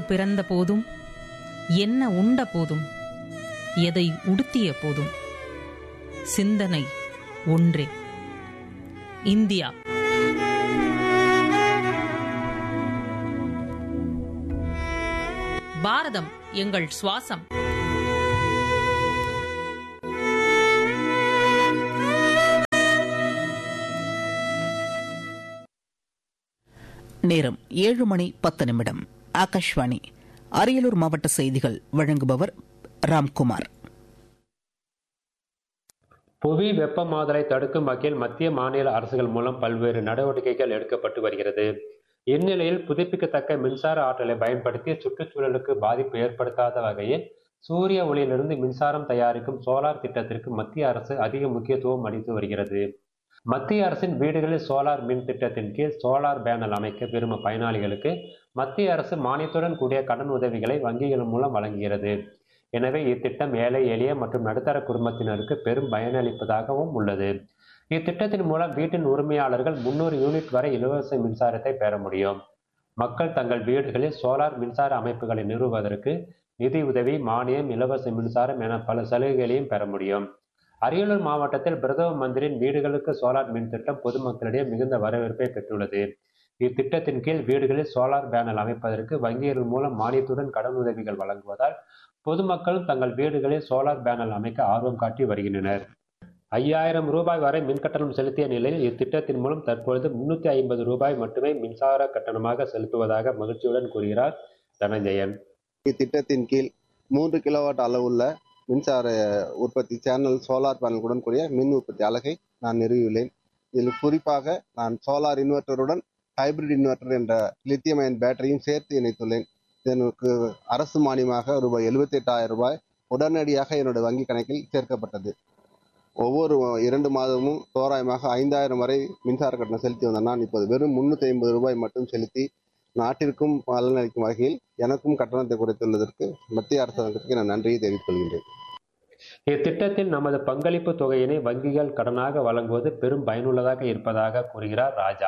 பிறந்த போதும் என்ன உண்ட போதும் எதை உடுத்திய போதும் சிந்தனை ஒன்றே இந்தியா பாரதம் எங்கள் சுவாசம் நேரம் ஏழு மணி பத்து நிமிடம் ஆகாஷ்வாணி அரியலூர் மாவட்ட செய்திகள் வழங்குபவர் ராம்குமார் புவி வெப்பமாதலை தடுக்கும் வகையில் மத்திய மாநில அரசுகள் மூலம் பல்வேறு நடவடிக்கைகள் எடுக்கப்பட்டு வருகிறது இந்நிலையில் புதுப்பிக்கத்தக்க மின்சார ஆற்றலை பயன்படுத்தி சுற்றுச்சூழலுக்கு பாதிப்பு ஏற்படுத்தாத வகையில் சூரிய ஒளியிலிருந்து மின்சாரம் தயாரிக்கும் சோலார் திட்டத்திற்கு மத்திய அரசு அதிக முக்கியத்துவம் அளித்து வருகிறது மத்திய அரசின் வீடுகளில் சோலார் மின் திட்டத்தின் கீழ் சோலார் பேனல் அமைக்க விரும்பும் பயனாளிகளுக்கு மத்திய அரசு மானியத்துடன் கூடிய கடன் உதவிகளை வங்கிகள் மூலம் வழங்குகிறது எனவே இத்திட்டம் ஏழை எளிய மற்றும் நடுத்தர குடும்பத்தினருக்கு பெரும் பயனளிப்பதாகவும் உள்ளது இத்திட்டத்தின் மூலம் வீட்டின் உரிமையாளர்கள் முன்னூறு யூனிட் வரை இலவச மின்சாரத்தை பெற முடியும் மக்கள் தங்கள் வீடுகளில் சோலார் மின்சார அமைப்புகளை நிறுவுவதற்கு நிதி உதவி மானியம் இலவச மின்சாரம் என பல சலுகைகளையும் பெற முடியும் அரியலூர் மாவட்டத்தில் பிரதம மந்திரியின் வீடுகளுக்கு சோலார் மின் திட்டம் பொதுமக்களிடையே மிகுந்த வரவேற்பை பெற்றுள்ளது இத்திட்டத்தின் கீழ் வீடுகளில் சோலார் பேனல் அமைப்பதற்கு வங்கிகள் மூலம் மானியத்துடன் கடன் உதவிகள் வழங்குவதால் பொதுமக்களும் தங்கள் வீடுகளில் சோலார் பேனல் அமைக்க ஆர்வம் காட்டி வருகின்றனர் ஐயாயிரம் ரூபாய் வரை மின் கட்டணம் செலுத்திய நிலையில் இத்திட்டத்தின் மூலம் தற்பொழுது முன்னூத்தி ஐம்பது ரூபாய் மட்டுமே மின்சார கட்டணமாக செலுத்துவதாக மகிழ்ச்சியுடன் கூறுகிறார் தனஞ்சயன் இத்திட்டத்தின் கீழ் மூன்று கிலோவாட் அளவுள்ள மின்சார உற்பத்தி சேனல் சோலார் பேனலுடன் கூடிய மின் உற்பத்தி அலகை நான் நிறுவியுள்ளேன் இதில் குறிப்பாக நான் சோலார் இன்வெர்ட்டருடன் ஹைபிரிட் இன்வெர்ட்டர் என்ற லித்தியம் அயன் பேட்டரியும் சேர்த்து இணைத்துள்ளேன் இதற்கு அரசு மானியமாக ரூபாய் எழுபத்தி எட்டாயிரம் ரூபாய் உடனடியாக என்னுடைய வங்கி கணக்கில் சேர்க்கப்பட்டது ஒவ்வொரு இரண்டு மாதமும் தோராயமாக ஐந்தாயிரம் வரை மின்சார கட்டணம் செலுத்தி வந்த நான் இப்போது வெறும் முன்னூற்றி ஐம்பது ரூபாய் மட்டும் செலுத்தி நாட்டிற்கும் பலனளிக்கும் வகையில் எனக்கும் கட்டணத்தை குறைத்துள்ளதற்கு மத்திய அரசாங்கத்திற்கு நான் நன்றியை தெரிவித்துக் கொள்கின்றேன் இத்திட்டத்தில் நமது பங்களிப்பு தொகையினை வங்கிகள் கடனாக வழங்குவது பெரும் பயனுள்ளதாக இருப்பதாக கூறுகிறார் ராஜா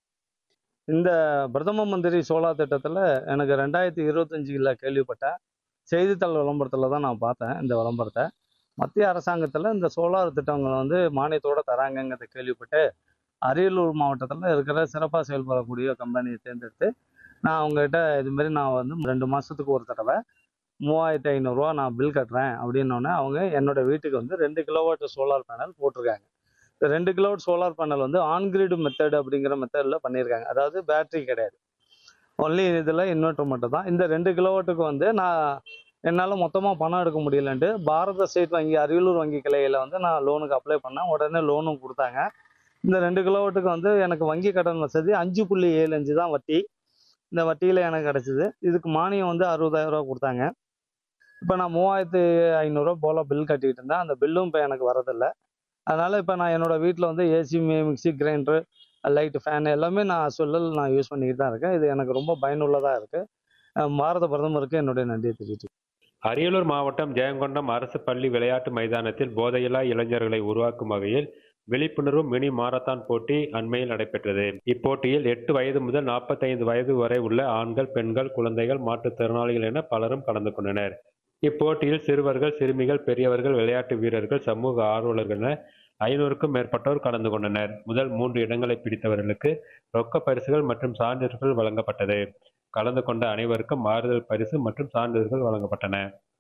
இந்த பிரதம மந்திரி சோலார் திட்டத்தில் எனக்கு ரெண்டாயிரத்தி இருபத்தஞ்சில் கேள்விப்பட்டேன் செய்தித்தாள் விளம்பரத்தில் தான் நான் பார்த்தேன் இந்த விளம்பரத்தை மத்திய அரசாங்கத்தில் இந்த சோலார் திட்டங்களை வந்து மானியத்தோடு தராங்கங்கிறத கேள்விப்பட்டு அரியலூர் மாவட்டத்தில் இருக்கிற சிறப்பாக செயல்படக்கூடிய கம்பெனியை தேர்ந்தெடுத்து நான் அவங்ககிட்ட இதுமாரி நான் வந்து ரெண்டு மாதத்துக்கு ஒரு தடவை மூவாயிரத்தி ஐநூறுரூவா நான் பில் கட்டுறேன் அப்படின்னோடனே அவங்க என்னோட வீட்டுக்கு வந்து ரெண்டு கிலோவாட் சோலார் பேனல் போட்டிருக்காங்க இந்த ரெண்டு கிலோவாட் சோலார் பேனல் வந்து ஆன்கிரிட் மெத்தட் அப்படிங்கிற மெத்தடில் பண்ணியிருக்காங்க அதாவது பேட்டரி கிடையாது ஒன்லி இதில் இன்வெர்டர் மட்டும் தான் இந்த ரெண்டு கிலோவாட்டுக்கு வந்து நான் என்னால் மொத்தமாக பணம் எடுக்க முடியலன்ட்டு பாரத ஸ்டேட் வங்கி அரியலூர் வங்கி கிளையில் வந்து நான் லோனுக்கு அப்ளை பண்ணேன் உடனே லோனும் கொடுத்தாங்க இந்த ரெண்டு கிலோவாட்டுக்கு வந்து எனக்கு வங்கி கடன் வசதி அஞ்சு புள்ளி ஏழு அஞ்சு தான் வட்டி இந்த வட்டியில் எனக்கு கிடச்சிது இதுக்கு மானியம் வந்து அறுபதாயிரம் ரூபா கொடுத்தாங்க இப்போ நான் மூவாயிரத்து ஐநூறுரூவா போல் பில் கட்டிக்கிட்டு இருந்தேன் அந்த பில்லும் இப்போ எனக்கு வரதில்லை அதனால் இப்போ நான் என்னோடய வீட்டில் வந்து AC mixie grinder light fan எல்லாமே நான் சொல்லல் நான் யூஸ் பண்ணிக்கிட்டு தான் இருக்கேன் இது எனக்கு ரொம்ப பயனுள்ளதாக இருக்குது பாரத பிரதமருக்கு என்னுடைய நன்றியை தெரிவித்து அரியலூர் மாவட்டம் ஜெயங்கொண்டம் அரசு பள்ளி விளையாட்டு மைதானத்தில் போதையில்லா இளைஞர்களை உருவாக்கும் வகையில் விழிப்புணர்வு மினி மாரத்தான் போட்டி அண்மையில் நடைபெற்றது இப்போட்டியில் எட்டு வயது முதல் நாற்பத்தைந்து வயது வரை உள்ள ஆண்கள் பெண்கள் குழந்தைகள் மாற்றுத்திறனாளிகள் என பலரும் கலந்து கொண்டனர் இப்போட்டியில் சிறுவர்கள் சிறுமிகள் பெரியவர்கள் விளையாட்டு வீரர்கள் சமூக ஆர்வலர்கள் என ஐநூறுக்கும் மேற்பட்டோர் கலந்து கொண்டனர் முதல் மூன்று இடங்களை பிடித்தவர்களுக்கு ரொக்க பரிசுகள் மற்றும் சான்றிதழ்கள் வழங்கப்பட்டது கலந்து கொண்ட அனைவருக்கும் மாறுதல் பரிசு மற்றும் சான்றிதழ்கள் வழங்கப்பட்டன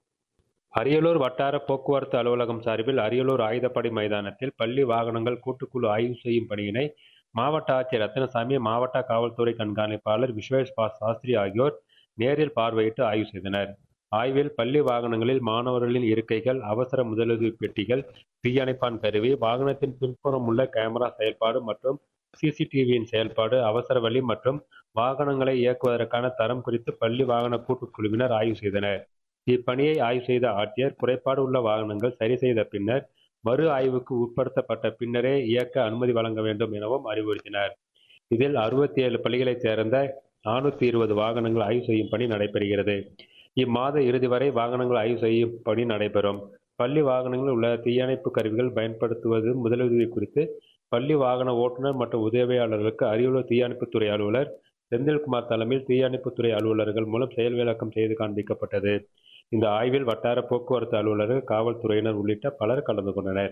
அரியலூர் வட்டார போக்குவரத்து அலுவலகம் சார்பில் அரியலூர் ஆயுதப்படை மைதானத்தில் பள்ளி வாகனங்கள் கூட்டுக்குழு ஆய்வு செய்யும் பணியினை மாவட்ட ஆட்சியர் ரத்தினசாமி மாவட்ட காவல்துறை கண்காணிப்பாளர் விஸ்வேஷ் பாஸ் சாஸ்திரி ஆகியோர் நேரில் பார்வையிட்டு ஆய்வு செய்தனர் ஆய்வில் பள்ளி வாகனங்களில் மாணவர்களின் இருக்கைகள் அவசர முதலுதவி பெட்டிகள் தீயணைப்பான் கருவி வாகனத்தின் பின்புறம் உள்ள கேமரா செயல்பாடு மற்றும் சிசிடிவியின் செயல்பாடு அவசர வழி மற்றும் வாகனங்களை இயக்குவதற்கான தரம் குறித்து பள்ளி வாகன கூட்டுக்குழுவினர் ஆய்வு செய்தனர் இப்பணியை ஆய்வு செய்த ஆட்சியர் குறைபாடு உள்ள வாகனங்கள் சரி செய்த பின்னர் மறு ஆய்வுக்கு உட்படுத்தப்பட்ட பின்னரே இயக்க அனுமதி வழங்க வேண்டும் எனவும் அறிவுறுத்தினர் இதில் அறுபத்தி ஏழு பள்ளிகளைச் சேர்ந்த நானூற்றி இருபது வாகனங்கள் ஆய்வு செய்யும் பணி நடைபெறுகிறது இம்மாத இறுதி வரை வாகனங்கள் ஆய்வு செய்யும் பணி நடைபெறும் பள்ளி வாகனங்களில் உள்ள தீயணைப்பு கருவிகள் பயன்படுத்துவது முதலுதவி குறித்து பள்ளி வாகன ஓட்டுநர் மற்றும் உதவியாளர்களுக்கு அரியலூர் தீயணைப்புத்துறை அலுவலர் செந்தில்குமார் தலைமையில் தீயணைப்புத்துறை அலுவலர்கள் மூலம் செயல் விளக்கம் செய்து காண்பிக்கப்பட்டது இந்த ஆய்வில் வட்டார போக்குவரத்து அலுவலர்கள் காவல்துறையினர் உள்ளிட்ட பலர் கலந்து கொண்டனர்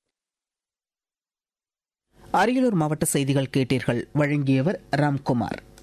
அரியலூர் மாவட்ட செய்திகள் கேட்டீர்கள் வழங்கியவர் ராம்குமார்